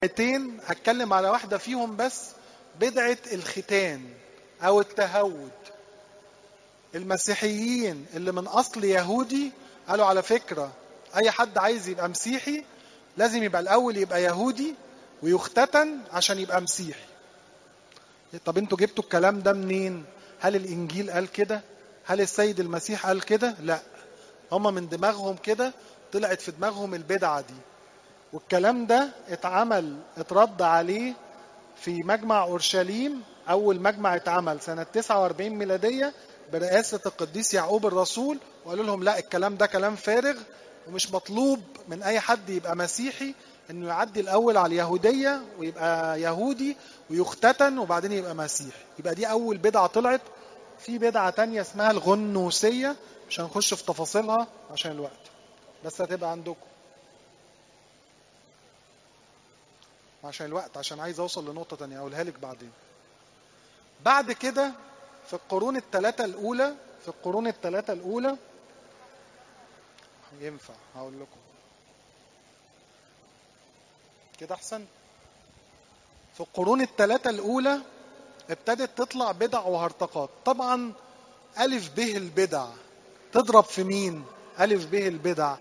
بدعتين هتكلم على واحدة فيهم بس بدعة الختان أو التهود المسيحيين اللي من أصل يهودي قالوا على فكرة أي حد عايز يبقى مسيحي لازم يبقى الأول يبقى يهودي ويختتن عشان يبقى مسيحي طب انتوا جبتوا الكلام ده منين هل الإنجيل قال كده هل السيد المسيح قال كده لا هما من دماغهم كده طلعت في دماغهم البدعة دي والكلام ده اتعمل اترد عليه في مجمع اورشليم اول مجمع اتعمل سنه 49 ميلاديه برئاسه القديس يعقوب الرسول وقالوا لهم لا الكلام ده كلام فارغ ومش مطلوب من اي حد يبقى مسيحي انه يعدي الاول على اليهوديه ويبقى يهودي ويختتن وبعدين يبقى مسيحي يبقى دي اول بدعه طلعت في بدعه تانية اسمها الغنوسيه مش هنخش في تفاصيلها عشان الوقت بس هتبقى عندكم عشان الوقت عشان عايز اوصل لنقطه تانية اقولها لك بعدين بعد كده في القرون الثلاثه الاولى في القرون الثلاثه الاولى ينفع هقول لكم كده احسن في القرون الثلاثه الاولى ابتدت تطلع بدع وهرطقات طبعا الف به البدع تضرب في مين الف به البدع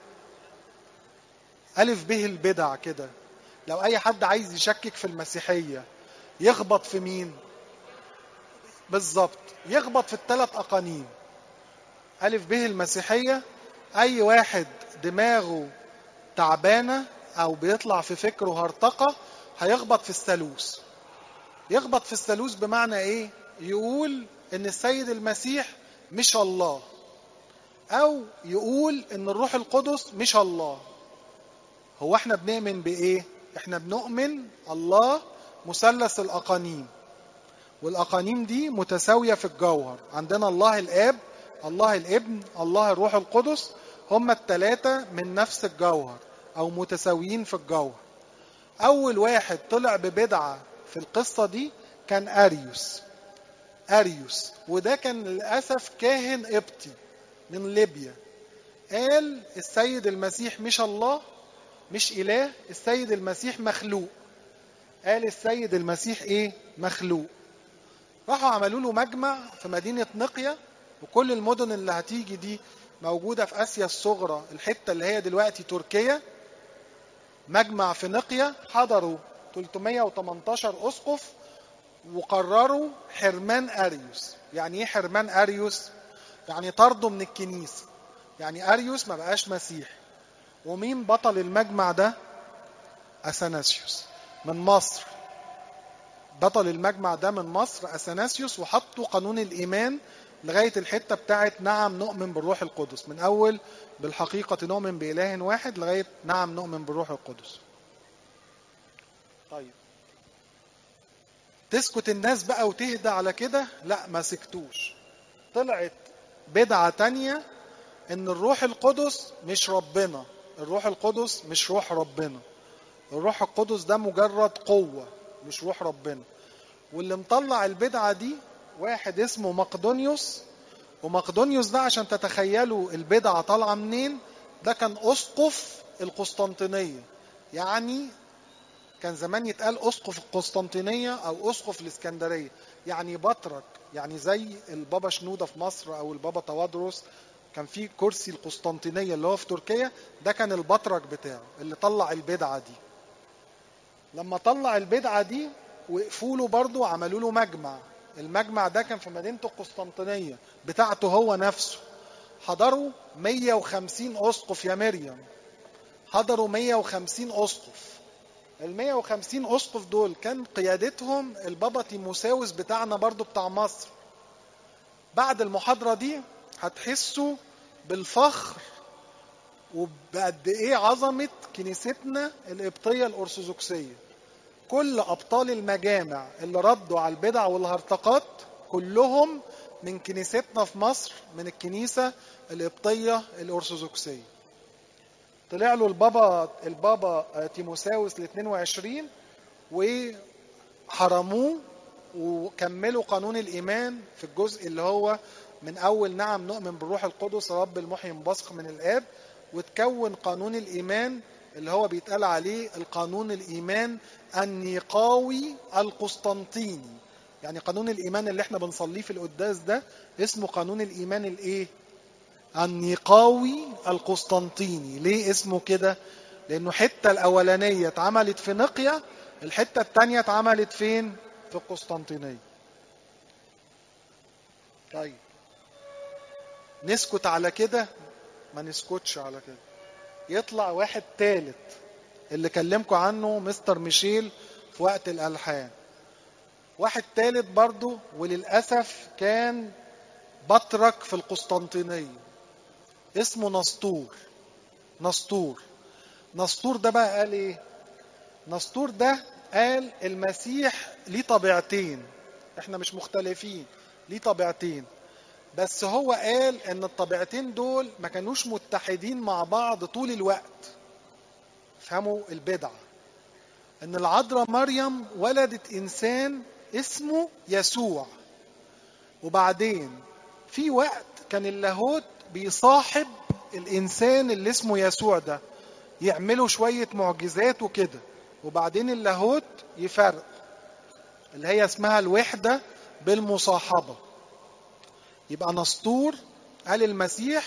الف به البدع كده لو اي حد عايز يشكك في المسيحيه يخبط في مين بالظبط يخبط في الثلاث اقانيم الف به المسيحيه اي واحد دماغه تعبانه او بيطلع في فكره هرطقه هيخبط في الثالوث يخبط في الثالوث بمعنى ايه يقول ان السيد المسيح مش الله او يقول ان الروح القدس مش الله هو احنا بنؤمن بايه احنا بنؤمن الله مثلث الاقانيم والاقانيم دي متساويه في الجوهر عندنا الله الاب الله الابن الله الروح القدس هما الثلاثه من نفس الجوهر او متساويين في الجوهر اول واحد طلع ببدعه في القصه دي كان اريوس اريوس وده كان للاسف كاهن قبطي من ليبيا قال السيد المسيح مش الله مش إله السيد المسيح مخلوق قال السيد المسيح إيه مخلوق راحوا عملوا له مجمع في مدينة نقية وكل المدن اللي هتيجي دي موجودة في آسيا الصغرى الحتة اللي هي دلوقتي تركيا مجمع في نقية حضروا 318 أسقف وقرروا حرمان أريوس يعني إيه حرمان أريوس؟ يعني طرده من الكنيسة يعني أريوس ما بقاش مسيحي ومين بطل المجمع ده اثناسيوس من مصر بطل المجمع ده من مصر اثناسيوس وحطوا قانون الايمان لغايه الحته بتاعت نعم نؤمن بالروح القدس من اول بالحقيقه نؤمن باله واحد لغايه نعم نؤمن بالروح القدس طيب تسكت الناس بقى وتهدى على كده لا ما سكتوش طلعت بدعه تانية ان الروح القدس مش ربنا الروح القدس مش روح ربنا الروح القدس ده مجرد قوة مش روح ربنا واللي مطلع البدعة دي واحد اسمه مقدونيوس ومقدونيوس ده عشان تتخيلوا البدعة طالعة منين ده كان أسقف القسطنطينية يعني كان زمان يتقال أسقف القسطنطينية أو أسقف الإسكندرية يعني بطرك يعني زي البابا شنودة في مصر أو البابا توادروس كان في كرسي القسطنطينيه اللي هو في تركيا ده كان البطرك بتاعه اللي طلع البدعه دي لما طلع البدعه دي وقفوا له برضه وعملوا له مجمع المجمع ده كان في مدينه القسطنطينيه بتاعته هو نفسه حضروا 150 اسقف يا مريم حضروا 150 اسقف ال 150 اسقف دول كان قيادتهم البابا تيموساوس بتاعنا برضه بتاع مصر بعد المحاضره دي هتحسوا بالفخر وبقد ايه عظمه كنيستنا القبطيه الارثوذكسيه كل ابطال المجامع اللي ردوا على البدع والهرطقات كلهم من كنيستنا في مصر من الكنيسه القبطيه الارثوذكسيه طلع له البابا البابا تيموساوس ال 22 وحرموه وكملوا قانون الايمان في الجزء اللي هو من أول نعم نؤمن بالروح القدس رب المحيي مبثق من الآب وتكون قانون الإيمان اللي هو بيتقال عليه القانون الإيمان النيقاوي القسطنطيني يعني قانون الإيمان اللي احنا بنصليه في القداس ده اسمه قانون الإيمان الإيه؟ النيقاوي القسطنطيني ليه اسمه كده؟ لأنه الحتة الأولانية اتعملت في نقيا الحتة التانية اتعملت فين؟ في القسطنطينية طيب نسكت على كده ما نسكتش على كده يطلع واحد تالت اللي كلمكم عنه مستر ميشيل في وقت الألحان واحد تالت برضو وللأسف كان بطرك في القسطنطينية اسمه نسطور نسطور نسطور ده بقى قال ايه نسطور ده قال المسيح ليه طبيعتين احنا مش مختلفين ليه طبيعتين بس هو قال ان الطبيعتين دول ما كانوش متحدين مع بعض طول الوقت فهموا البدعة ان العذراء مريم ولدت انسان اسمه يسوع وبعدين في وقت كان اللاهوت بيصاحب الانسان اللي اسمه يسوع ده يعملوا شوية معجزات وكده وبعدين اللاهوت يفرق اللي هي اسمها الوحدة بالمصاحبة يبقى نسطور قال المسيح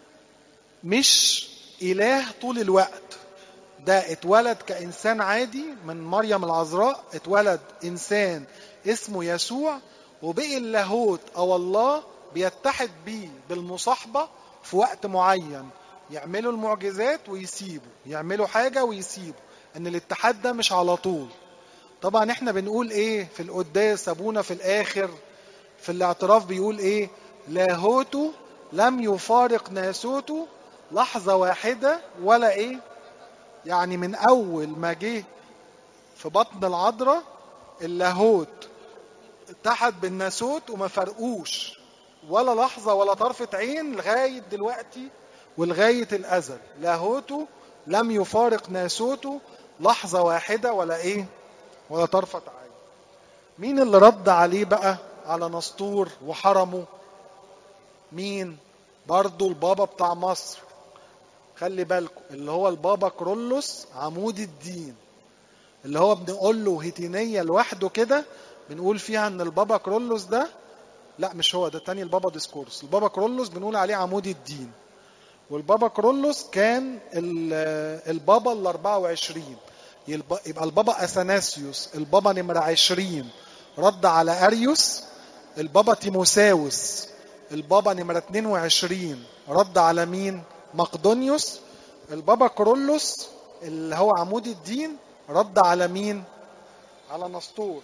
مش إله طول الوقت ده اتولد كإنسان عادي من مريم العذراء اتولد إنسان اسمه يسوع وبقي اللاهوت أو الله بيتحد بيه بالمصاحبة في وقت معين يعملوا المعجزات ويسيبوا يعملوا حاجة ويسيبوا ان الاتحاد ده مش على طول طبعا احنا بنقول ايه في القداس ابونا في الاخر في الاعتراف بيقول ايه لاهوته لم يفارق ناسوته لحظة واحدة ولا ايه يعني من اول ما جه في بطن العذراء اللاهوت اتحد بالناسوت وما فرقوش ولا لحظة ولا طرفة عين لغاية دلوقتي ولغاية الأزل لاهوته لم يفارق ناسوته لحظة واحدة ولا إيه ولا طرفة عين مين اللي رد عليه بقى على نسطور وحرمه مين برضو البابا بتاع مصر خلي بالكم اللي هو البابا كرولوس عمود الدين اللي هو بنقول له هيتينية لوحده كده بنقول فيها ان البابا كرولوس ده لا مش هو ده تاني البابا ديسكورس البابا كرولوس بنقول عليه عمود الدين والبابا كرولوس كان البابا ال 24 يبقى البابا اثناسيوس البابا نمرة 20 رد على اريوس البابا تيموساوس البابا نمرة 22 رد على مين مقدونيوس البابا كرولوس اللي هو عمود الدين رد على مين على نسطور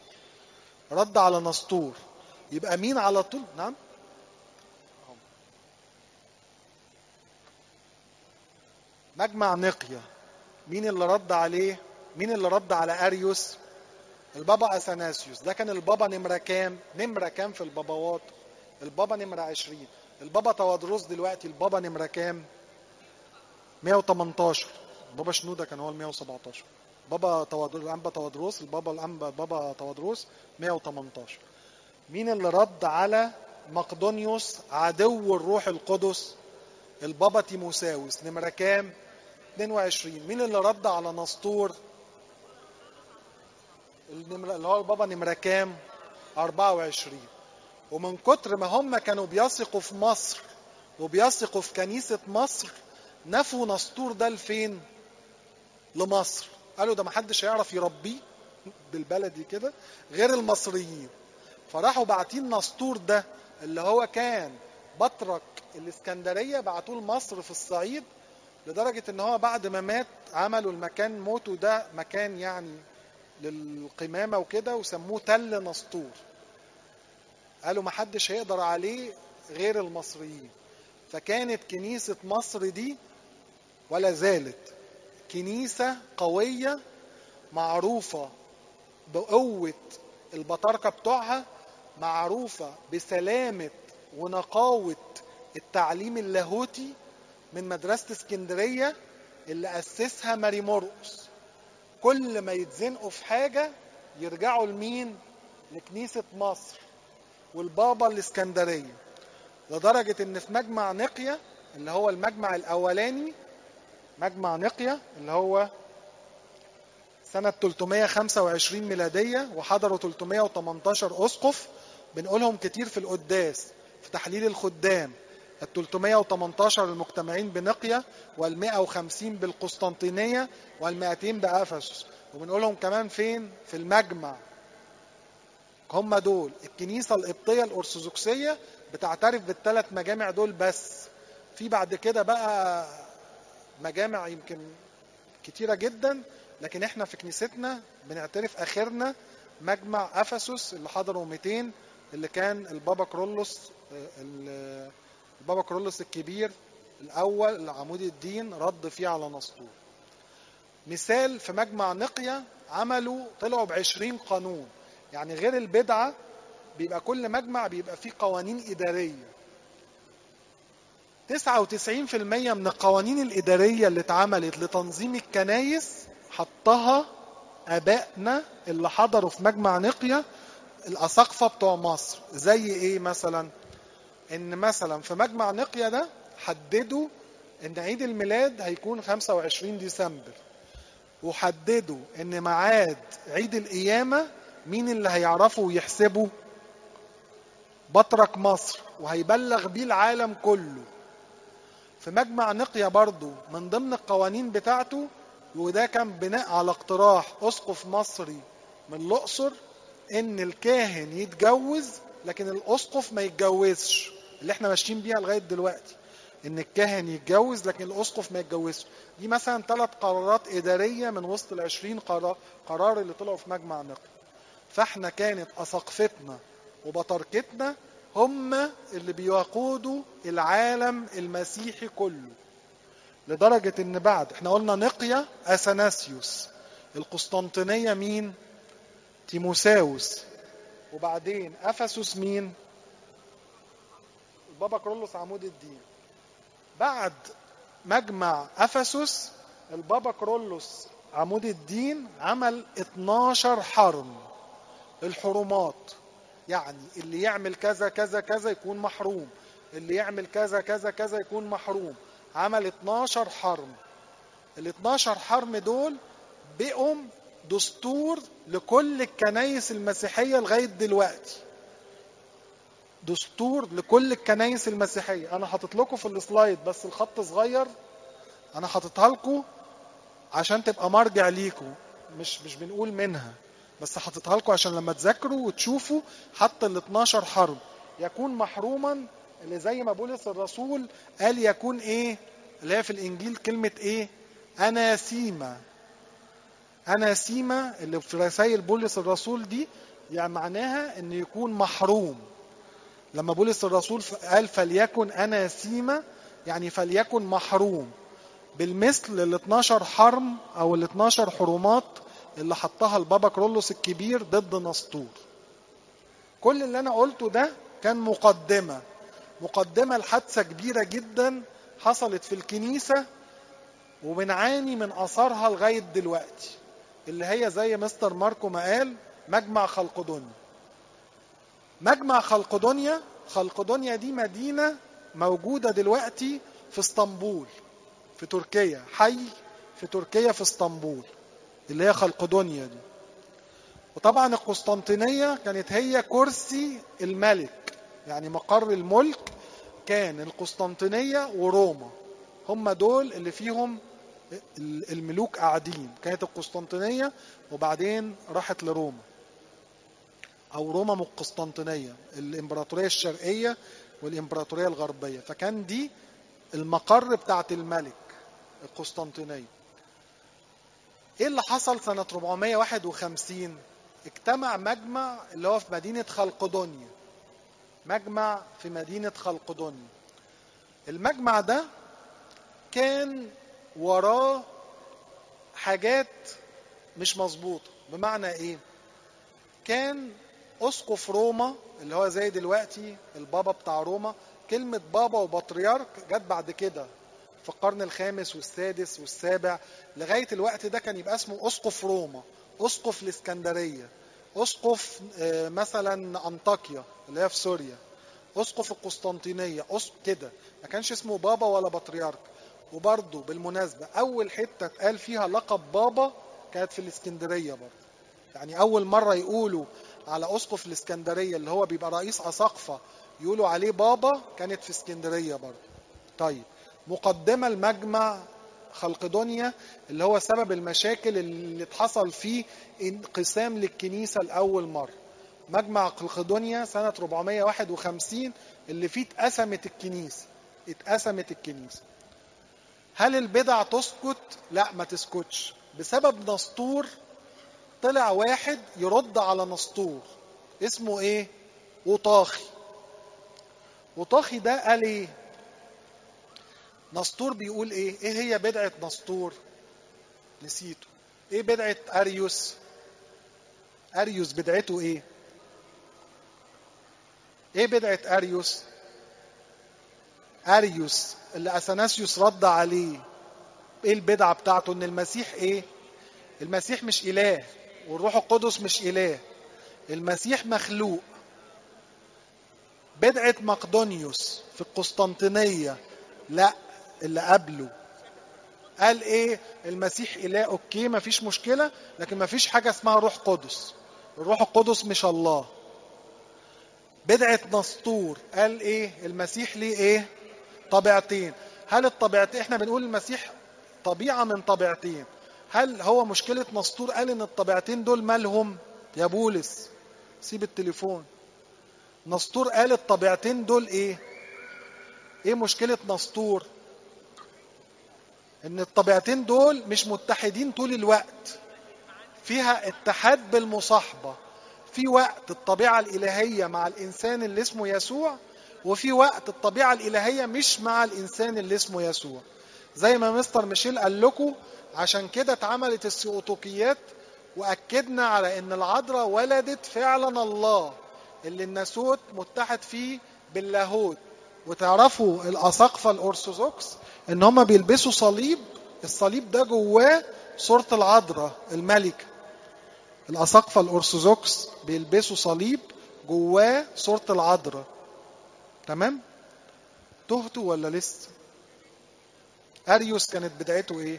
رد على نسطور يبقى مين على طول نعم مجمع نقيا مين اللي رد عليه مين اللي رد على اريوس البابا اثناسيوس ده كان البابا نمره كام نمره كام في الباباوات البابا نمره 20 البابا توادروس دلوقتي البابا نمره كام 118 بابا شنودة كان هو ال 117 بابا توادروس الانبا توادروس البابا الانبا بابا توادروس 118 مين اللي رد على مقدونيوس عدو الروح القدس البابا تيموساوس نمرة كام 22 مين اللي رد على نسطور النمرة اللي هو البابا نمرة كام 24 ومن كتر ما هم كانوا بيثقوا في مصر وبيثقوا في كنيسة مصر نفوا نسطور ده لفين لمصر قالوا ده محدش هيعرف يربيه بالبلدي كده غير المصريين فراحوا باعتين نسطور ده اللي هو كان بطرك الاسكندريه بعتوه لمصر في الصعيد لدرجه ان هو بعد ما مات عملوا المكان موته ده مكان يعني للقمامه وكده وسموه تل نسطور قالوا ما حدش هيقدر عليه غير المصريين فكانت كنيسه مصر دي ولا زالت كنيسه قويه معروفه بقوه البطاركه بتوعها معروفه بسلامه ونقاوه التعليم اللاهوتي من مدرسة اسكندرية اللي أسسها ماري مرقس كل ما يتزنقوا في حاجة يرجعوا لمين؟ لكنيسة مصر والبابا الاسكندرية لدرجة إن في مجمع نقية اللي هو المجمع الأولاني مجمع نقية اللي هو سنة 325 ميلادية وحضروا 318 أسقف بنقولهم كتير في القداس في تحليل الخدام ال 318 المجتمعين بنقية وال 150 بالقسطنطينية وال 200 بأفسس وبنقولهم كمان فين؟ في المجمع هم دول الكنيسة القبطية الأرثوذكسية بتعترف بالثلاث مجامع دول بس في بعد كده بقى مجامع يمكن كتيرة جدا لكن احنا في كنيستنا بنعترف اخرنا مجمع افسس اللي حضروا 200 اللي كان البابا كرولوس البابا كرولوس الكبير الاول العمود الدين رد فيه على نسطور مثال في مجمع نقية عملوا طلعوا بعشرين قانون يعني غير البدعة بيبقى كل مجمع بيبقى فيه قوانين إدارية 99% من القوانين الإدارية اللي اتعملت لتنظيم الكنايس حطها ابائنا اللي حضروا في مجمع نقية الاساقفة بتوع مصر زي ايه مثلا ان مثلا في مجمع نقية ده حددوا ان عيد الميلاد هيكون 25 ديسمبر وحددوا ان ميعاد عيد القيامة مين اللي هيعرفوا ويحسبوا بطرك مصر وهيبلغ بيه العالم كله في مجمع نقية برضو من ضمن القوانين بتاعته وده كان بناء على اقتراح اسقف مصري من الاقصر ان الكاهن يتجوز لكن الاسقف ما يتجوزش اللي احنا ماشيين بيها لغايه دلوقتي ان الكاهن يتجوز لكن الاسقف ما يتجوزش دي مثلا ثلاث قرارات اداريه من وسط ال 20 قرار, قرار اللي طلعوا في مجمع نقل فاحنا كانت اساقفتنا وبطركتنا هم اللي بيقودوا العالم المسيحي كله لدرجة ان بعد احنا قلنا نقيا اثناسيوس القسطنطينية مين تيموساوس وبعدين افسس مين البابا كرولوس عمود الدين بعد مجمع افسس البابا كرولوس عمود الدين عمل 12 حرم الحرمات يعني اللي يعمل كذا كذا كذا يكون محروم اللي يعمل كذا كذا كذا يكون محروم عمل 12 حرم ال 12 حرم دول بقوا دستور لكل الكنايس المسيحية لغاية دلوقتي دستور لكل الكنايس المسيحية أنا حاطط لكم في السلايد بس الخط صغير أنا حاططها لكم عشان تبقى مرجع ليكم مش مش بنقول منها بس حاططها لكم عشان لما تذاكروا وتشوفوا حتى ال 12 حرم يكون محروما اللي زي ما بولس الرسول قال يكون ايه اللي هي في الانجيل كلمه ايه اناسيما اناسيما اللي في رسائل بولس الرسول دي يعني معناها ان يكون محروم لما بولس الرسول قال فليكن اناسيما يعني فليكن محروم بالمثل ال 12 حرم او ال 12 حرمات اللي حطها البابا كرولوس الكبير ضد نسطور كل اللي انا قلته ده كان مقدمه مقدمة لحادثة كبيرة جدا حصلت في الكنيسة وبنعاني من أثارها لغاية دلوقتي اللي هي زي مستر ماركو ما قال مجمع خلقدونيا مجمع خلقدونيا خلقدونيا دي مدينة موجودة دلوقتي في اسطنبول في تركيا حي في تركيا في اسطنبول اللي هي خلقدونيا دي وطبعا القسطنطينية كانت هي كرسي الملك يعني مقر الملك كان القسطنطينية وروما هم دول اللي فيهم الملوك قاعدين كانت القسطنطينية وبعدين راحت لروما أو روما من القسطنطينية الإمبراطورية الشرقية والإمبراطورية الغربية فكان دي المقر بتاعت الملك القسطنطينية ايه اللي حصل سنة 451 اجتمع مجمع اللي هو في مدينة خلقدونيا مجمع في مدينة خلقدونيا المجمع ده كان وراه حاجات مش مظبوطة بمعنى ايه كان اسقف روما اللي هو زي دلوقتي البابا بتاع روما كلمة بابا وبطريرك جت بعد كده في القرن الخامس والسادس والسابع لغاية الوقت ده كان يبقى اسمه اسقف روما اسقف الاسكندرية اسقف مثلا انطاكيا اللي هي في سوريا اسقف القسطنطينيه اسقف كده ما كانش اسمه بابا ولا بطريرك وبرضه بالمناسبة أول حتة اتقال فيها لقب بابا كانت في الإسكندرية برضه يعني أول مرة يقولوا على أسقف الإسكندرية اللي هو بيبقى رئيس أساقفة يقولوا عليه بابا كانت في اسكندرية برضه طيب مقدمة المجمع خلقدونيا اللي هو سبب المشاكل اللي اتحصل فيه انقسام للكنيسة لأول مرة مجمع خلقدونيا سنة 451 اللي فيه اتقسمت الكنيسة اتقسمت الكنيسة هل البدع تسكت؟ لا ما تسكتش بسبب نسطور طلع واحد يرد على نسطور اسمه ايه؟ وطاخي وطاخي ده قال ايه؟ نسطور بيقول ايه؟ ايه هي بدعة نسطور؟ نسيته ايه بدعة اريوس؟ اريوس بدعته ايه؟ ايه بدعة اريوس؟ اريوس اللي اثناسيوس رد عليه ايه البدعة بتاعته ان المسيح ايه؟ المسيح مش اله والروح القدس مش اله المسيح مخلوق بدعة مقدونيوس في القسطنطينية لا اللي قبله قال ايه المسيح اله اوكي مفيش مشكلة لكن مفيش حاجة اسمها روح قدس الروح القدس مش الله بدعة نسطور قال ايه المسيح ليه ايه طبيعتين هل الطبيعتين احنا بنقول المسيح طبيعة من طبيعتين هل هو مشكلة نسطور قال ان الطبيعتين دول مالهم يا بولس سيب التليفون نسطور قال الطبيعتين دول ايه ايه مشكلة نسطور ان الطبيعتين دول مش متحدين طول الوقت فيها اتحاد بالمصاحبة في وقت الطبيعة الإلهية مع الإنسان اللي اسمه يسوع وفي وقت الطبيعة الإلهية مش مع الإنسان اللي اسمه يسوع زي ما مستر ميشيل قال لكم عشان كده اتعملت السيوطوكيات وأكدنا على إن العذراء ولدت فعلا الله اللي الناسوت متحد فيه باللاهوت وتعرفوا الأساقفة الأرثوذكس إن هما بيلبسوا صليب الصليب ده جواه صورة العذراء الملكة الأساقفة الأرثوذكس بيلبسوا صليب جواه صورة العذراء تمام تهتوا ولا لسه أريوس كانت بدايته إيه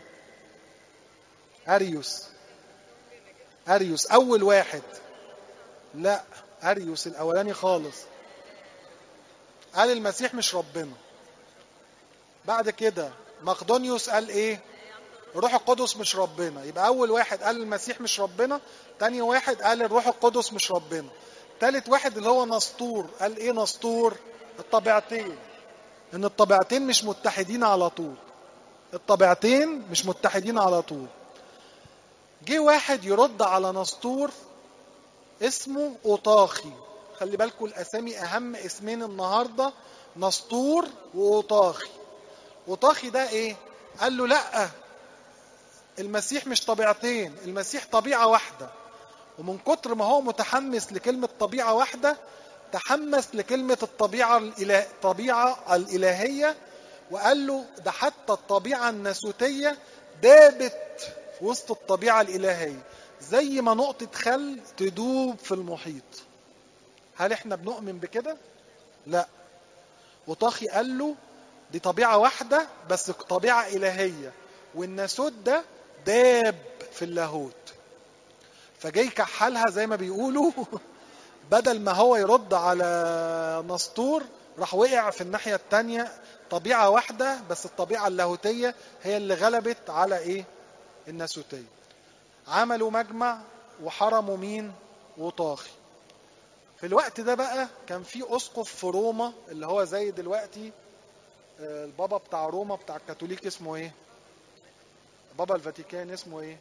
أريوس أريوس أول واحد لا أريوس الأولاني خالص قال المسيح مش ربنا بعد كده مقدونيوس قال ايه الروح القدس مش ربنا يبقى اول واحد قال المسيح مش ربنا تاني واحد قال الروح القدس مش ربنا تالت واحد اللي هو نسطور قال ايه نسطور الطبيعتين ان الطبيعتين مش متحدين على طول الطبيعتين مش متحدين على طول جه واحد يرد على نسطور اسمه اوطاخي خلي بالكم الاسامي اهم اسمين النهارده نسطور واوطاخي اوطاخي ده ايه قال له لا المسيح مش طبيعتين المسيح طبيعه واحده ومن كتر ما هو متحمس لكلمه طبيعه واحده تحمس لكلمه الطبيعه الإله... الطبيعه الالهيه وقال له ده حتى الطبيعه الناسوتيه دابت في وسط الطبيعه الالهيه زي ما نقطه خل تدوب في المحيط هل احنا بنؤمن بكده لا وطاخي قال له دي طبيعة واحدة بس طبيعة إلهية والناسوت ده داب في اللاهوت فجاي كحلها زي ما بيقولوا بدل ما هو يرد على نسطور راح وقع في الناحية التانية طبيعة واحدة بس الطبيعة اللاهوتية هي اللي غلبت على ايه الناسوتية عملوا مجمع وحرموا مين وطاخي في الوقت ده بقى كان في اسقف في روما اللي هو زي دلوقتي البابا بتاع روما بتاع الكاثوليك اسمه ايه بابا الفاتيكان اسمه ايه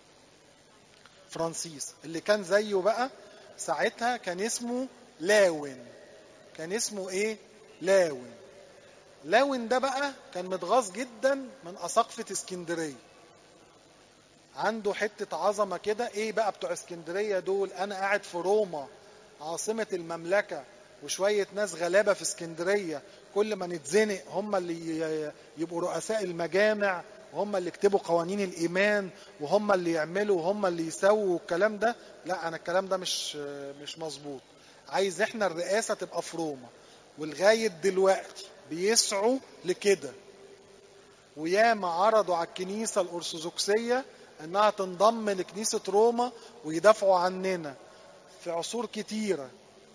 فرانسيس اللي كان زيه بقى ساعتها كان اسمه لاون كان اسمه ايه لاون لاون ده بقى كان متغاظ جدا من اساقفه اسكندريه عنده حته عظمه كده ايه بقى بتوع اسكندريه دول انا قاعد في روما عاصمه المملكه وشويه ناس غلابه في اسكندريه كل ما نتزنق هم اللي يبقوا رؤساء المجامع وهم اللي يكتبوا قوانين الايمان وهم اللي يعملوا وهم اللي يسووا الكلام ده لا انا الكلام ده مش مش مظبوط عايز احنا الرئاسه تبقى في روما ولغايه دلوقتي بيسعوا لكده وياما عرضوا على الكنيسة الأرثوذكسية إنها تنضم لكنيسة روما ويدافعوا عننا في عصور كتيرة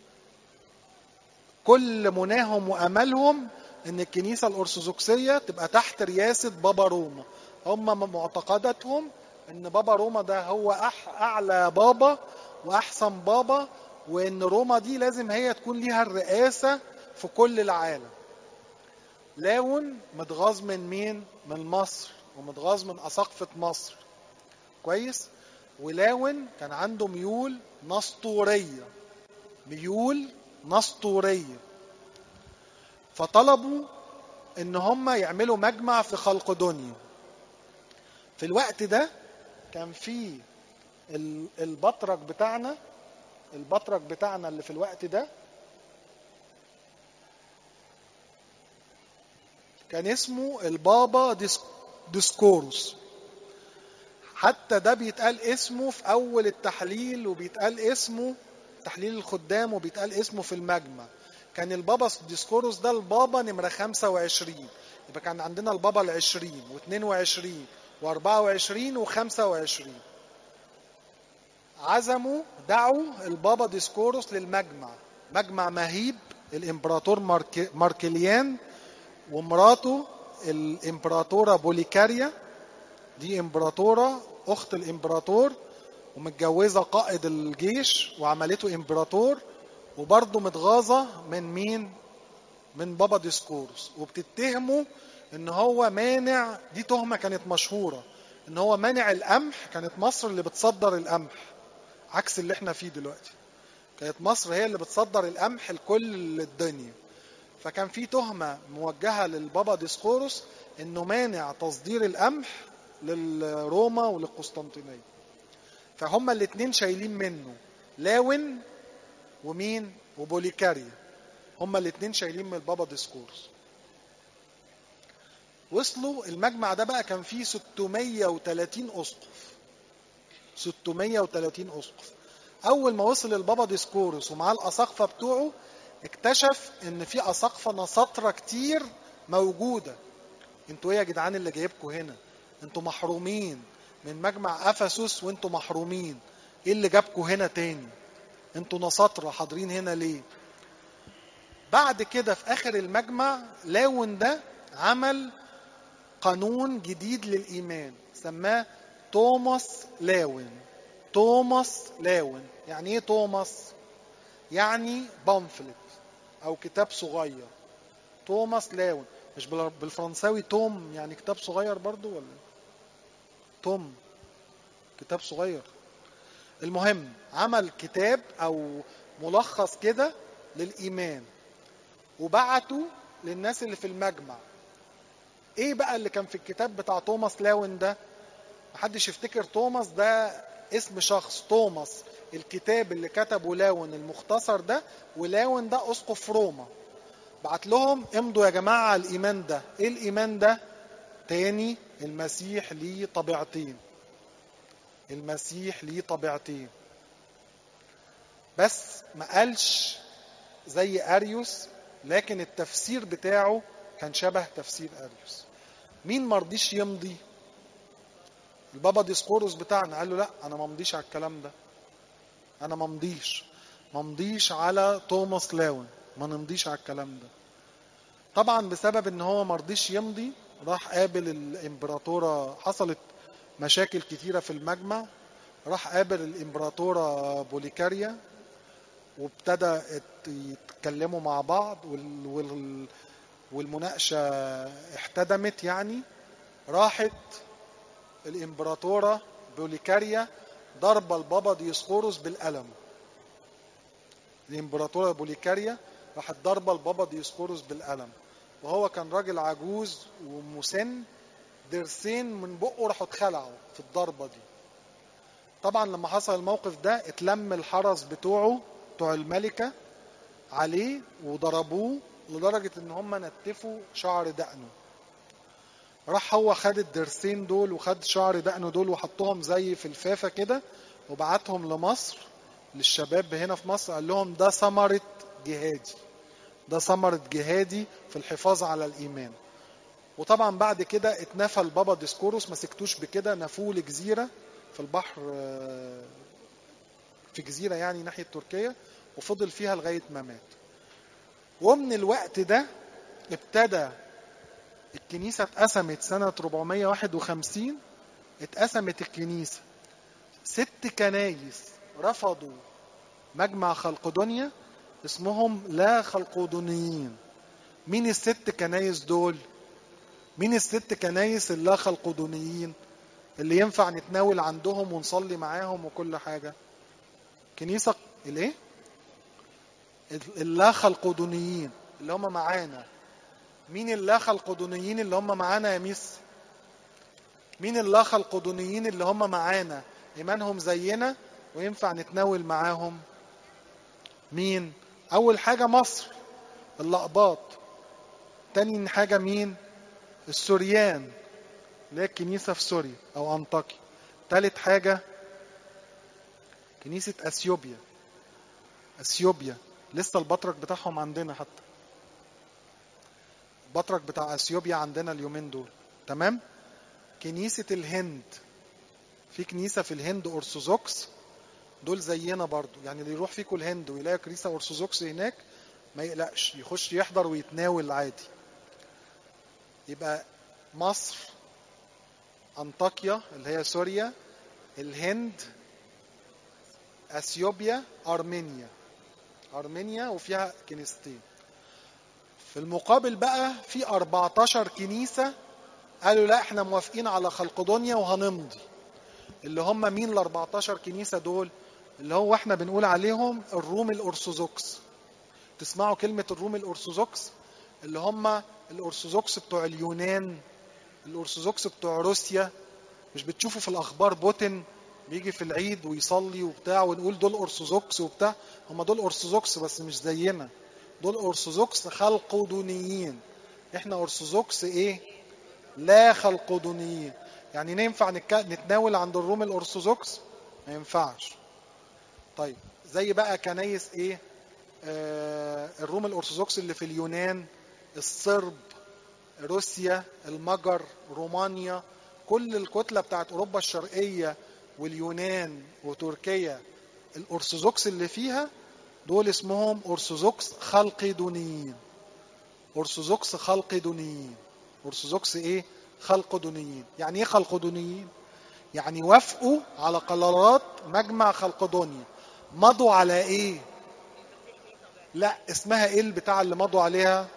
كل مناهم وأملهم إن الكنيسة الأرثوذكسية تبقى تحت رياسة بابا روما هم معتقداتهم إن بابا روما ده هو أح أعلى بابا وأحسن بابا وإن روما دي لازم هي تكون ليها الرئاسة في كل العالم لاون متغاظ من مين؟ من مصر ومتغاظ من أساقفة مصر كويس؟ ولاون كان عنده ميول نسطورية ميول نسطورية فطلبوا ان هم يعملوا مجمع في خلق دنيا في الوقت ده كان في البطرك بتاعنا البطرك بتاعنا اللي في الوقت ده كان اسمه البابا ديسكوروس حتى ده بيتقال اسمه في اول التحليل وبيتقال اسمه تحليل الخدام وبيتقال اسمه في المجمع كان البابا ديسكوروس ده البابا نمرة 25 يبقى كان عندنا البابا ال 20 و22 و24 و25 عزموا دعوا البابا ديسكوروس للمجمع مجمع مهيب الامبراطور مارك... ماركليان ومراته الامبراطوره بوليكاريا دي امبراطوره اخت الامبراطور ومتجوزه قائد الجيش وعملته امبراطور وبرضه متغاظه من مين؟ من بابا ديسكورس وبتتهمه ان هو مانع دي تهمه كانت مشهوره ان هو مانع القمح كانت مصر اللي بتصدر القمح عكس اللي احنا فيه دلوقتي كانت مصر هي اللي بتصدر القمح لكل الدنيا فكان في تهمه موجهه للبابا ديسكورس انه مانع تصدير القمح لروما وللقسطنطينيه فهما الاثنين شايلين منه لاون ومين وبوليكاريا هما الاثنين شايلين من البابا ديسكورس وصلوا المجمع ده بقى كان فيه 630 اسقف 630 اسقف اول ما وصل البابا ديسكورس ومعاه الاساقفه بتوعه اكتشف ان في اساقفه نساطره كتير موجوده انتوا ايه يا جدعان اللي جايبكم هنا انتوا محرومين من مجمع افسس وانتوا محرومين ايه اللي جابكم هنا تاني انتوا نساطرة حاضرين هنا ليه بعد كده في اخر المجمع لاون ده عمل قانون جديد للايمان سماه توماس لاون توماس لاون يعني ايه توماس يعني بامفلت او كتاب صغير توماس لاون مش بالفرنساوي توم يعني كتاب صغير برضو ولا توم كتاب صغير المهم عمل كتاب او ملخص كده للايمان وبعته للناس اللي في المجمع ايه بقى اللي كان في الكتاب بتاع توماس لاون ده محدش يفتكر توماس ده اسم شخص توماس الكتاب اللي كتبه لاون المختصر ده ولاون ده اسقف روما بعت لهم امضوا يا جماعه على الايمان ده ايه الايمان ده تاني المسيح ليه طبيعتين المسيح ليه طبيعتين بس ما قالش زي اريوس لكن التفسير بتاعه كان شبه تفسير اريوس مين مرضيش يمضي البابا ديسكوروس بتاعنا قال له لا انا ما امضيش على الكلام ده انا ما امضيش ما امضيش على توماس لاون ما نمضيش على الكلام ده طبعا بسبب ان هو مرضيش يمضي راح قابل الامبراطوره حصلت مشاكل كتيره في المجمع راح قابل الامبراطوره بوليكاريا وابتدى يتكلموا مع بعض وال وال والمناقشه احتدمت يعني راحت الامبراطوره بوليكاريا ضرب البابا ديسقورس بالقلم الامبراطوره بوليكاريا راحت ضربه البابا ديسقورس بالقلم وهو كان راجل عجوز ومسن ضرسين من بقه راحوا اتخلعوا في الضربه دي طبعا لما حصل الموقف ده اتلم الحرس بتوعه بتوع الملكه عليه وضربوه لدرجه ان هم نتفوا شعر دقنه راح هو خد الضرسين دول وخد شعر دقنه دول وحطهم زي في الفافه كده وبعتهم لمصر للشباب هنا في مصر قال لهم ده ثمره جهادي ده ثمره جهادي في الحفاظ على الايمان وطبعا بعد كده اتنفى البابا ديسكوروس ما سكتوش بكده نفوه لجزيره في البحر آه، في جزيره يعني ناحيه تركيا وفضل فيها لغايه ما مات ومن الوقت ده ابتدى الكنيسه اتقسمت سنه 451 اتقسمت الكنيسه ست كنايس رفضوا مجمع خلقدونيا اسمهم لا خلقودونيين مين الست كنايس دول مين الست كنايس اللا خلقودونيين اللي ينفع نتناول عندهم ونصلي معاهم وكل حاجة كنيسة الايه اللا خلقودونيين اللي هم معانا مين اللا خلقودونيين اللي هم معانا يا ميس مين اللا خلقودونيين اللي هم معانا ايمانهم زينا وينفع نتناول معاهم مين اول حاجة مصر الاقباط تاني حاجة مين السوريان اللي هي الكنيسة في سوريا أو أنطاكيا تالت حاجة كنيسة أثيوبيا أثيوبيا لسه البطرك بتاعهم عندنا حتى البطرك بتاع أثيوبيا عندنا اليومين دول تمام كنيسة الهند في كنيسة في الهند أرثوذكس دول زينا برضو يعني اللي يروح فيكم الهند ويلاقي كنيسة أرثوذكس هناك ما يقلقش يخش يحضر ويتناول عادي يبقى مصر أنطاكيا اللي هي سوريا الهند اثيوبيا ارمينيا ارمينيا وفيها كنيستين في المقابل بقى في 14 كنيسه قالوا لا احنا موافقين على خلقدونيا وهنمضي اللي هم مين ال 14 كنيسه دول اللي هو احنا بنقول عليهم الروم الارثوذكس تسمعوا كلمه الروم الارثوذكس اللي هم الارثوذكس بتوع اليونان الارثوذكس بتوع روسيا مش بتشوفوا في الاخبار بوتين بيجي في العيد ويصلي وبتاع ونقول دول ارثوذكس وبتاع هم دول ارثوذكس بس مش زينا دول ارثوذكس خلقودونيين احنا ارثوذكس ايه لا خلقودونيين يعني ينفع نتك... نتناول عند الروم الارثوذكس ما ينفعش طيب زي بقى كنايس ايه آه الروم الارثوذكس اللي في اليونان الصرب روسيا المجر رومانيا كل الكتله بتاعت اوروبا الشرقيه واليونان وتركيا الارثوذكس اللي فيها دول اسمهم ارثوذكس خلقدونيين ارثوذكس خلقدونيين ارثوذكس ايه خلقدونيين يعني ايه خلقدونيين يعني وافقوا على قرارات مجمع خلقدونيا مضوا على ايه لا اسمها ايه البتاع اللي مضوا عليها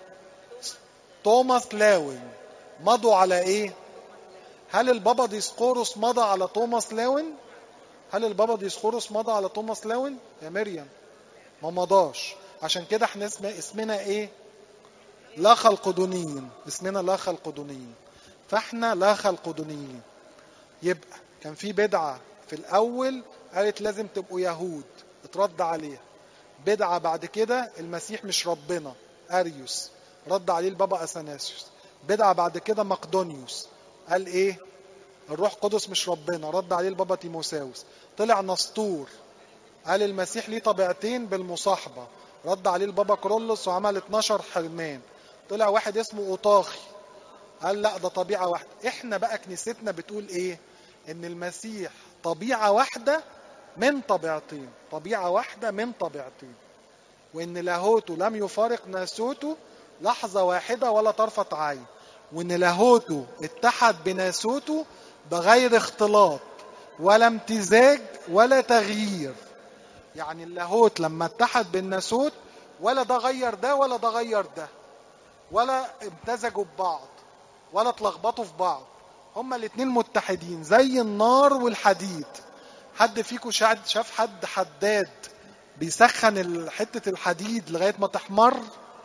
توماس لاوين مضوا على ايه هل البابا ديسقورس مضى على توماس لاوين هل البابا ديسقورس مضى على توماس لاوين يا مريم ما مضاش عشان كده احنا اسم اسمنا ايه لا خلقدونيين اسمنا لا خلقدونيين فاحنا لا خلقدونيين يبقى كان في بدعة في الأول قالت لازم تبقوا يهود اترد عليها بدعة بعد كده المسيح مش ربنا أريوس رد عليه البابا أثناسيوس بدعة بعد كده مقدونيوس قال ايه الروح القدس مش ربنا رد عليه البابا تيموساوس طلع نسطور قال المسيح ليه طبيعتين بالمصاحبة رد عليه البابا كرولوس وعمل 12 حرمان طلع واحد اسمه اوطاخي قال لا ده طبيعة واحدة احنا بقى كنيستنا بتقول ايه ان المسيح طبيعة واحدة من طبيعتين طبيعة واحدة من طبيعتين وان لاهوته لم يفارق ناسوته لحظة واحدة ولا طرفة عين وان لاهوته اتحد بناسوته بغير اختلاط ولا امتزاج ولا تغيير يعني اللاهوت لما اتحد بالناسوت ولا ده غير ده ولا ده غير ده ولا امتزجوا ببعض ولا اتلخبطوا في بعض هما الاتنين متحدين زي النار والحديد حد فيكم شاف حد حداد بيسخن حتة الحديد لغاية ما تحمر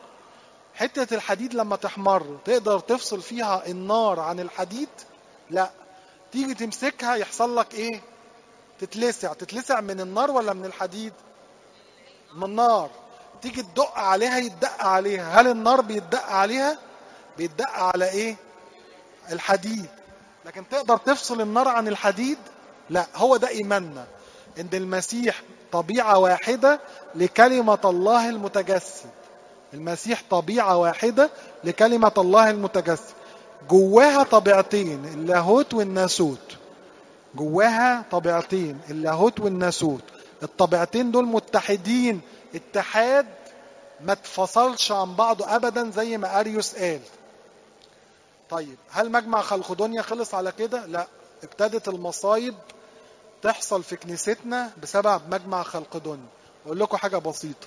حتة الحديد لما تحمر تقدر تفصل فيها النار عن الحديد لا تيجي تمسكها يحصل لك ايه تتلسع تتلسع من النار ولا من الحديد من النار تيجي تدق عليها يتدق عليها هل النار بيتدق عليها بيتدق على ايه الحديد لكن تقدر تفصل النار عن الحديد لا هو ده ايماننا ان المسيح طبيعة واحدة لكلمة الله المتجسد المسيح طبيعة واحدة لكلمة الله المتجسد جواها طبيعتين اللاهوت والناسوت جواها طبيعتين اللاهوت والناسوت الطبيعتين دول متحدين اتحاد ما اتفصلش عن بعضه ابدا زي ما اريوس قال طيب هل مجمع خلقدونيا خلص على كده لا ابتدت المصايب تحصل في كنيستنا بسبب مجمع خلقدونيا اقول لكم حاجه بسيطه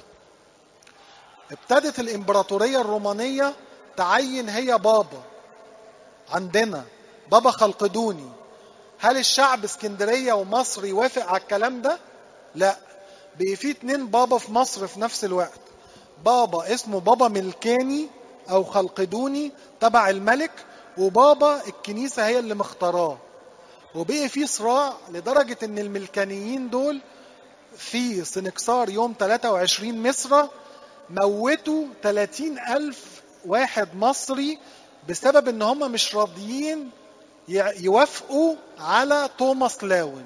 ابتدت الامبراطوريه الرومانيه تعين هي بابا عندنا بابا خلقدوني هل الشعب اسكندريه ومصر يوافق على الكلام ده لا بقي في اتنين بابا في مصر في نفس الوقت بابا اسمه بابا ملكاني او خلقدوني تبع الملك وبابا الكنيسه هي اللي مختاراه وبقي في صراع لدرجه ان الملكانيين دول في سنكسار يوم 23 مصر موتوا 30 ألف واحد مصري بسبب ان هم مش راضيين يوافقوا على توماس لاون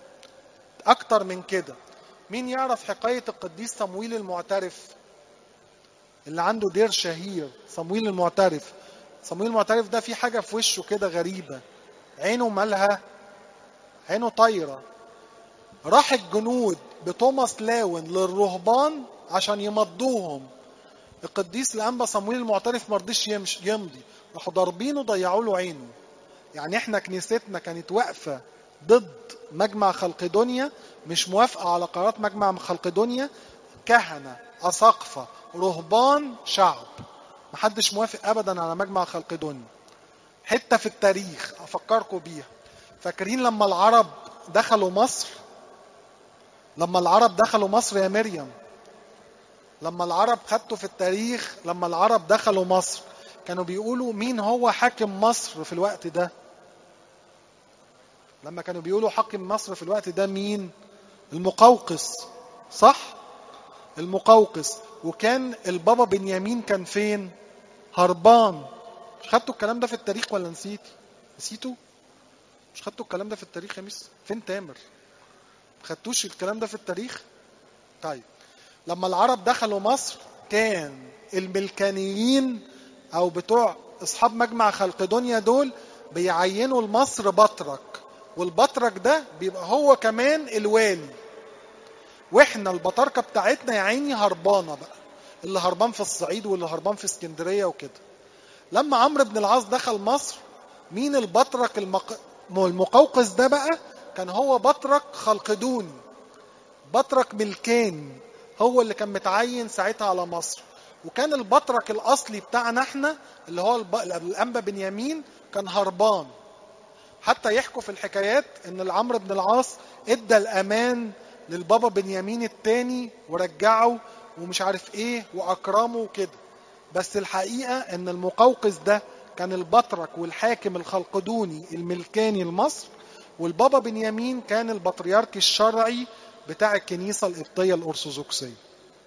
اكتر من كده مين يعرف حكاية القديس صمويل المعترف اللي عنده دير شهير صمويل المعترف صمويل المعترف ده في حاجة في وشه كده غريبة عينه مالها عينه طايرة راح الجنود بتوماس لاون للرهبان عشان يمضوهم القديس الانبا صمويل المعترف ما رضيش يمضي راحوا ضاربينه ضيعوا له عينه يعني احنا كنيستنا كانت واقفه ضد مجمع خلقدونيا مش موافقه على قرارات مجمع خلقدونيا كهنه اساقفه رهبان شعب محدش موافق ابدا على مجمع خلقدونيا حته في التاريخ افكركم بيها فاكرين لما العرب دخلوا مصر لما العرب دخلوا مصر يا مريم لما العرب خدتوا في التاريخ لما العرب دخلوا مصر كانوا بيقولوا مين هو حاكم مصر في الوقت ده لما كانوا بيقولوا حاكم مصر في الوقت ده مين المقوقس صح المقوقس وكان البابا بنيامين كان فين هربان مش خدتوا الكلام ده في التاريخ ولا نسيت نسيتوا مش خدتوا الكلام ده في التاريخ يا ميس فين تامر خدتوش الكلام ده في التاريخ طيب لما العرب دخلوا مصر كان الملكانيين او بتوع اصحاب مجمع خلقدونيا دول بيعينوا لمصر بطرك والبطرك ده بيبقى هو كمان الوالي واحنا البطاركه بتاعتنا يا عيني هربانه بقى اللي هربان في الصعيد واللي هربان في اسكندريه وكده لما عمرو بن العاص دخل مصر مين البطرك المق... المقوقس ده بقى كان هو بطرك خلقدوني بطرك ملكاني هو اللي كان متعين ساعتها على مصر وكان البطرك الاصلي بتاعنا احنا اللي هو الب... الانبا بنيامين كان هربان حتى يحكوا في الحكايات ان العمرو بن العاص ادى الامان للبابا بنيامين التاني ورجعه ومش عارف ايه واكرمه وكده بس الحقيقه ان المقوقس ده كان البطرك والحاكم الخلقدوني الملكاني لمصر والبابا بنيامين كان البطريرك الشرعي بتاع الكنيسة القبطية الأرثوذكسية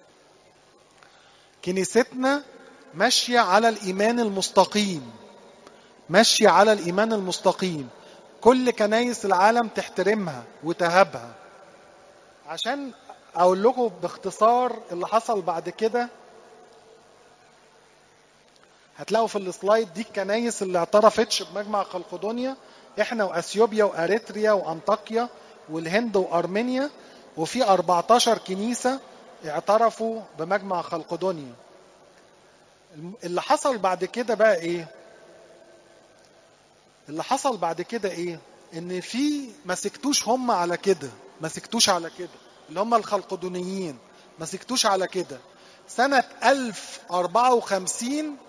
كنيستنا ماشية على الإيمان المستقيم ماشية على الإيمان المستقيم كل كنايس العالم تحترمها وتهابها عشان أقول لكم باختصار اللي حصل بعد كده هتلاقوا في السلايد دي الكنايس اللي اعترفتش بمجمع خلقدونيا احنا واثيوبيا واريتريا وانطاكيا والهند وارمينيا وفي 14 كنيسة اعترفوا بمجمع خلقدونيا اللي حصل بعد كده بقى ايه اللي حصل بعد كده ايه ان في ما سكتوش هم على كده ما سكتوش على كده اللي هم الخلقدونيين ما سكتوش على كده سنة 1054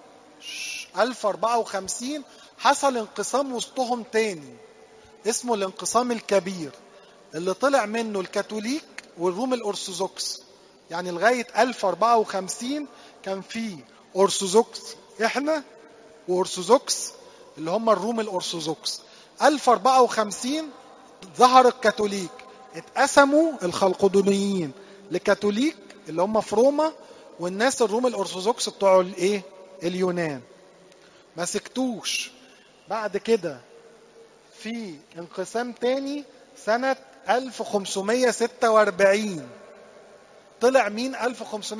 1054 حصل انقسام وسطهم تاني اسمه الانقسام الكبير اللي طلع منه الكاثوليك والروم الارثوذكس يعني لغايه 1054 كان في ارثوذكس احنا وارثوذكس اللي هم الروم الارثوذكس 1054 ظهر الكاثوليك اتقسموا الخلقدونيين لكاثوليك اللي هم في روما والناس الروم الارثوذكس بتوع الايه اليونان ما سكتوش بعد كده في انقسام تاني سنة 1546 طلع مين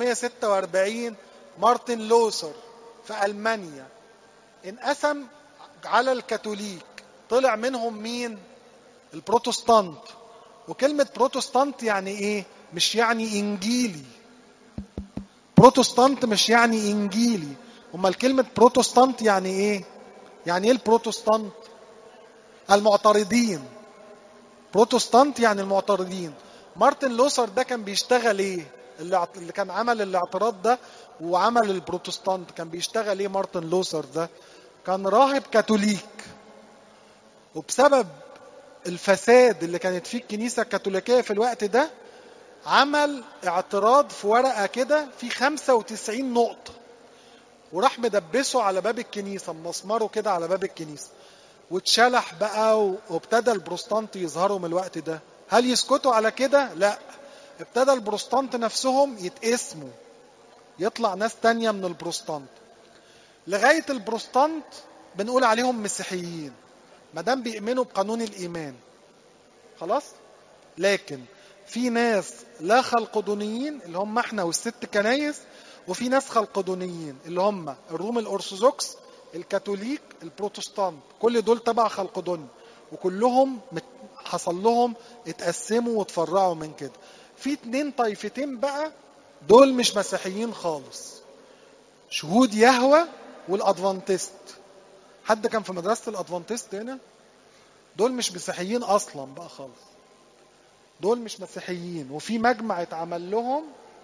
1546 مارتن لوثر في ألمانيا انقسم على الكاثوليك طلع منهم مين البروتستانت وكلمة بروتستانت يعني ايه مش يعني انجيلي بروتستانت مش يعني انجيلي امال كلمة بروتستانت يعني ايه يعني ايه البروتستانت المعترضين بروتستانت يعني المعترضين مارتن لوثر ده كان بيشتغل ايه اللي اللي كان عمل الاعتراض ده وعمل البروتستانت كان بيشتغل ايه مارتن لوثر ده كان راهب كاثوليك وبسبب الفساد اللي كانت فيه الكنيسة الكاثوليكية في الوقت ده عمل اعتراض في ورقة كده في 95 نقطة وراح مدبسه على باب الكنيسة مسمره كده على باب الكنيسة واتشلح بقى وابتدى البروستانت يظهروا من الوقت ده هل يسكتوا على كده؟ لا ابتدى البروستانت نفسهم يتقسموا يطلع ناس تانية من البروستانت لغاية البروستانت بنقول عليهم مسيحيين ما دام بيؤمنوا بقانون الإيمان خلاص؟ لكن في ناس لا خلقدونيين اللي هم احنا والست كنايس وفي ناس خلقدونيين اللي هم الروم الأرثوذكس الكاثوليك البروتستانت كل دول تبع خلقدوني وكلهم حصل لهم اتقسموا واتفرعوا من كده في اتنين طائفتين بقى دول مش مسيحيين خالص شهود يهوى والادفانتست حد كان في مدرسه الادفانتست هنا دول مش مسيحيين اصلا بقى خالص دول مش مسيحيين وفي مجمع اتعمل لهم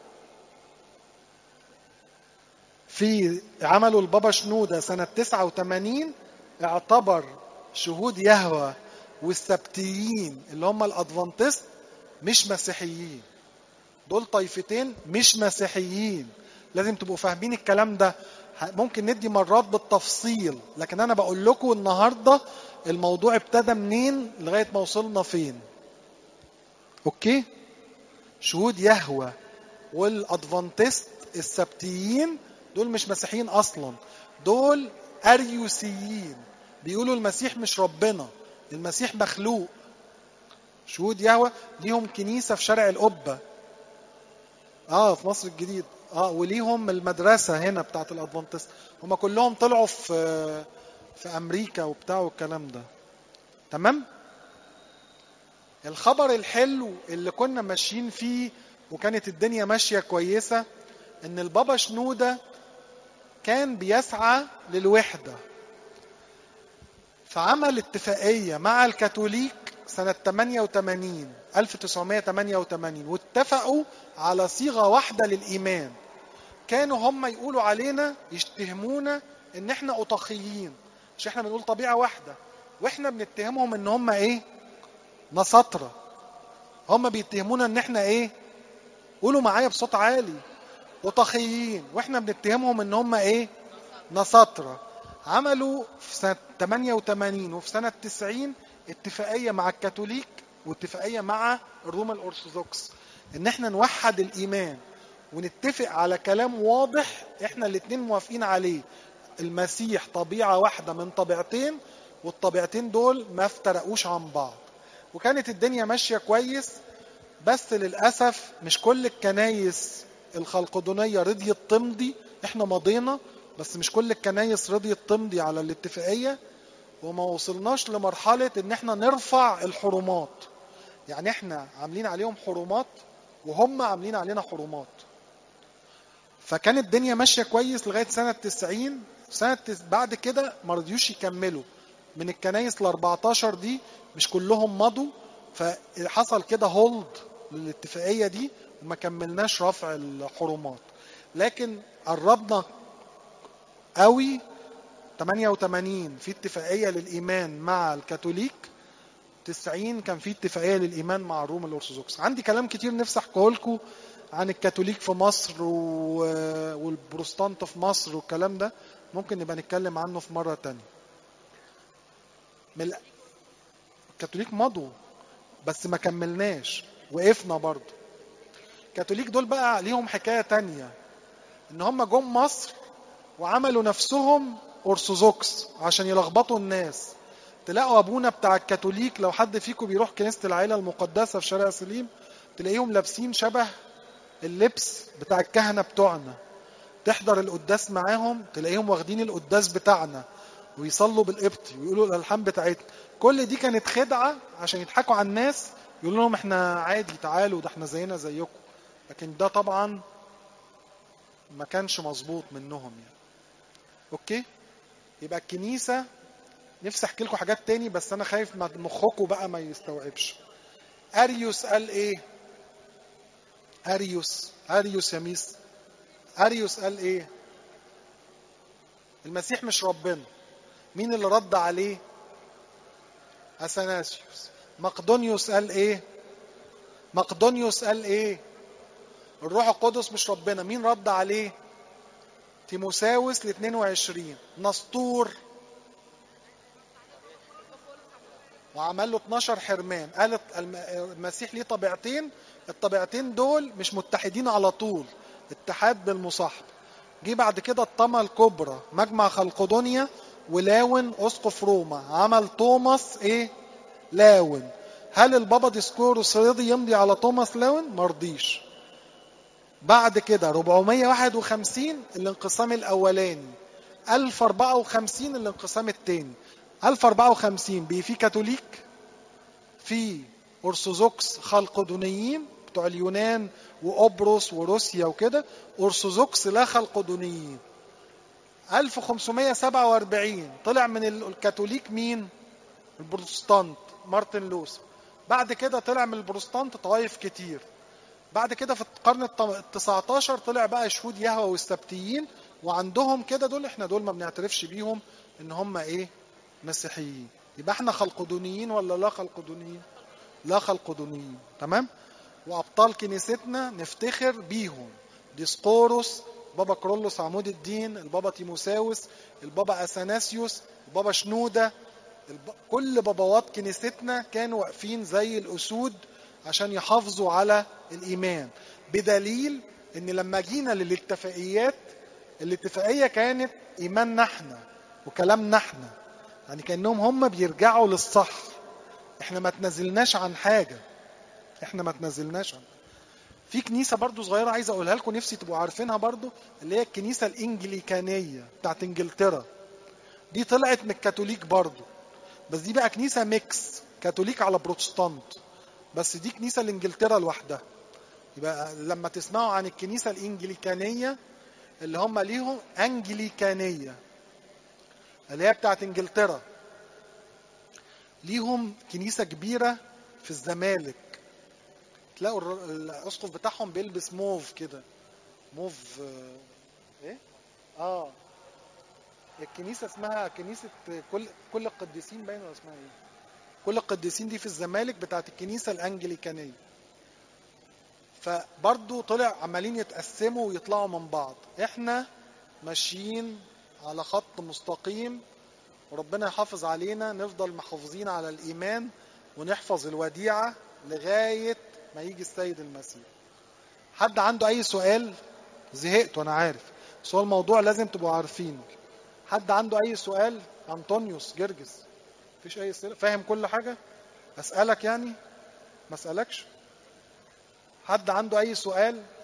في عملوا البابا شنودة سنة 89 اعتبر شهود يهوى والسبتيين اللي هم الادفانتست مش مسيحيين دول طائفتين مش مسيحيين لازم تبقوا فاهمين الكلام ده ممكن ندي مرات بالتفصيل لكن انا بقول لكم النهارده الموضوع ابتدى منين لغايه ما وصلنا فين اوكي شهود يهوى والادفانتست السبتيين دول مش مسيحيين اصلا دول اريوسيين بيقولوا المسيح مش ربنا المسيح مخلوق شهود يهوى ليهم كنيسه في شارع القبه اه في مصر الجديد اه وليهم المدرسه هنا بتاعت الادفانتست هم كلهم طلعوا في في امريكا وبتاع والكلام ده تمام الخبر الحلو اللي كنا ماشيين فيه وكانت الدنيا ماشيه كويسه ان البابا شنوده كان بيسعى للوحده فعمل اتفاقيه مع الكاثوليك سنة 88 1988 واتفقوا على صيغة واحدة للإيمان كانوا هم يقولوا علينا يتهمونا إن إحنا أطاخيين مش إحنا بنقول طبيعة واحدة وإحنا بنتهمهم إن هم إيه؟ نسطرة هم بيتهمونا إن إحنا إيه؟ قولوا معايا بصوت عالي أطاخيين وإحنا بنتهمهم إن هم إيه؟ نسطرة عملوا في سنة 88 وفي سنة 90 اتفاقيه مع الكاثوليك واتفاقيه مع الروم الارثوذكس ان احنا نوحد الايمان ونتفق على كلام واضح احنا الاتنين موافقين عليه المسيح طبيعه واحده من طبيعتين والطبيعتين دول ما افترقوش عن بعض وكانت الدنيا ماشيه كويس بس للاسف مش كل الكنايس الخلقدونيه رضيت تمضي احنا مضينا بس مش كل الكنايس رضيت تمضي على الاتفاقيه وما وصلناش لمرحلة ان احنا نرفع الحرمات يعني احنا عاملين عليهم حرمات وهم عاملين علينا حرمات فكانت الدنيا ماشية كويس لغاية سنة 90 سنة بعد كده ما رضيوش يكملوا من الكنايس ال 14 دي مش كلهم مضوا فحصل كده هولد للاتفاقية دي وما كملناش رفع الحرمات لكن قربنا قوي 88 في اتفاقية للإيمان مع الكاثوليك 90 كان في اتفاقية للإيمان مع الروم الأرثوذكس عندي كلام كتير نفسي أحكيه لكم عن الكاثوليك في مصر والبروستانت في مصر والكلام ده ممكن نبقى نتكلم عنه في مرة تانية من الكاثوليك مضوا بس ما كملناش وقفنا برضه الكاثوليك دول بقى ليهم حكاية تانية ان هم جم مصر وعملوا نفسهم ارثوذكس عشان يلخبطوا الناس تلاقوا ابونا بتاع الكاثوليك لو حد فيكم بيروح كنيسه العائله المقدسه في شارع سليم تلاقيهم لابسين شبه اللبس بتاع الكهنه بتوعنا تحضر القداس معاهم تلاقيهم واخدين القداس بتاعنا ويصلوا بالقبطي ويقولوا الالحان بتاعتنا كل دي كانت خدعه عشان يضحكوا على الناس يقولوا لهم احنا عادي تعالوا ده احنا زينا زيكم لكن ده طبعا ما كانش مظبوط منهم يعني اوكي يبقى الكنيسه نفسي احكي لكم حاجات تاني بس انا خايف مخكم بقى ما يستوعبش اريوس قال ايه اريوس اريوس يا ميس اريوس قال ايه المسيح مش ربنا مين اللي رد عليه اثناسيوس مقدونيوس قال ايه مقدونيوس قال ايه الروح القدس مش ربنا مين رد عليه تيموساوس ل 22 نسطور وعمل له 12 حرمان قالت المسيح ليه طبيعتين الطبيعتين دول مش متحدين على طول اتحاد بالمصاحبه جه بعد كده الطمة الكبرى مجمع خلقدونيا ولاون اسقف روما عمل توماس ايه لاون هل البابا ديسكوروس رضي يمضي على توماس لاون مرضيش بعد كده 451 الانقسام الاولاني 1054 الانقسام الثاني 1054 بي في كاثوليك في ارثوذكس خلقدونيين بتوع اليونان وقبرص وروسيا وكده ارثوذكس لا خلقدونيين 1547 طلع من الكاثوليك مين البروتستانت مارتن لوثر بعد كده طلع من البروتستانت طوائف كتير بعد كده في القرن ال 19 طلع بقى شهود يهوى والسبتيين وعندهم كده دول احنا دول ما بنعترفش بيهم ان هم ايه مسيحيين يبقى احنا خلقدونيين ولا لا خلقدونيين لا خلقدونيين تمام وابطال كنيستنا نفتخر بيهم ديسقوروس بابا كرولوس عمود الدين البابا تيموساوس البابا اثناسيوس البابا شنوده الب... كل باباوات كنيستنا كانوا واقفين زي الاسود عشان يحافظوا على الايمان بدليل ان لما جينا للاتفاقيات الاتفاقيه كانت ايماننا احنا وكلامنا احنا يعني كانهم هم بيرجعوا للصح احنا ما تنزلناش عن حاجه احنا ما تنزلناش عن في كنيسة برضو صغيرة عايز أقولها لكم نفسي تبقوا عارفينها برضو اللي هي الكنيسة الإنجليكانية بتاعت إنجلترا دي طلعت من الكاثوليك برضو بس دي بقى كنيسة ميكس كاثوليك على بروتستانت بس دي كنيسة لإنجلترا لوحدها يبقى لما تسمعوا عن الكنيسة الإنجليكانية اللي هم ليهم أنجليكانية اللي هي بتاعت إنجلترا ليهم كنيسة كبيرة في الزمالك تلاقوا الاسقف بتاعهم بيلبس موف كده موف ايه اه الكنيسه اسمها كنيسه كل كل القديسين باين ولا اسمها ايه كل القديسين دي في الزمالك بتاعت الكنيسه الانجليكانيه فبرضه طلع عمالين يتقسموا ويطلعوا من بعض احنا ماشيين على خط مستقيم وربنا يحافظ علينا نفضل محافظين على الايمان ونحفظ الوديعه لغايه ما يجي السيد المسيح حد عنده اي سؤال زهقت وانا عارف بس هو الموضوع لازم تبقوا عارفينه حد عنده اي سؤال انطونيوس جرجس مفيش اي سؤال فاهم كل حاجه اسالك يعني ما اسالكش حد عنده اي سؤال